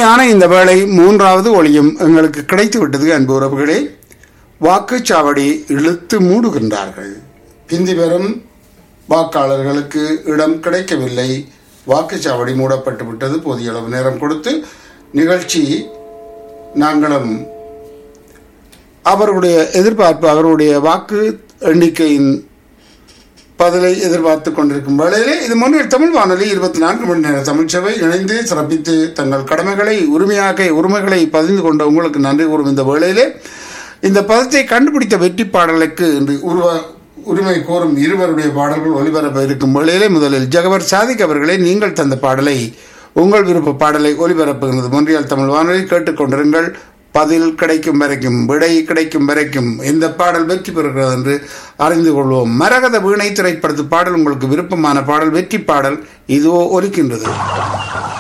இனிமையான இந்த வேளை மூன்றாவது ஒளியும் எங்களுக்கு கிடைத்து விட்டது அன்பு உறவுகளே வாக்குச்சாவடி இழுத்து மூடுகின்றார்கள் பிந்தி வரும் வாக்காளர்களுக்கு இடம் கிடைக்கவில்லை வாக்குச்சாவடி மூடப்பட்டு விட்டது போதிய அளவு நேரம் கொடுத்து நிகழ்ச்சி நாங்களும் அவருடைய எதிர்பார்ப்பு அவருடைய வாக்கு எண்ணிக்கையின் பதிலை எதிர்பார்த்து கொண்டிருக்கும் வேளையிலே இது முன்னில் தமிழ் வானொலி இருபத்தி நான்கு மணி நேர தமிழ்ச்சபை இணைந்து சிறப்பித்து தங்கள் கடமைகளை உரிமையாக உரிமைகளை பதிந்து கொண்ட உங்களுக்கு நன்றி கூறும் இந்த வேளையிலே இந்த பதத்தை கண்டுபிடித்த வெற்றி பாடலுக்கு இன்று உருவ உரிமை கோரும் இருவருடைய பாடல்கள் ஒலிபரப்ப இருக்கும் வேளையிலே முதலில் ஜகவர் சாதிக் அவர்களே நீங்கள் தந்த பாடலை உங்கள் விருப்ப பாடலை ஒலிபரப்புகிறது மொன்றியால் தமிழ் வானொலி கேட்டுக்கொண்டிருங்கள் பதில் கிடைக்கும் வரைக்கும் விடை கிடைக்கும் வரைக்கும் எந்த பாடல் வெற்றி பெறுகிறது என்று அறிந்து கொள்வோம் மரகத வீணை திரைப்படத்து பாடல் உங்களுக்கு விருப்பமான பாடல் வெற்றி பாடல் இதோ ஒலிக்கின்றது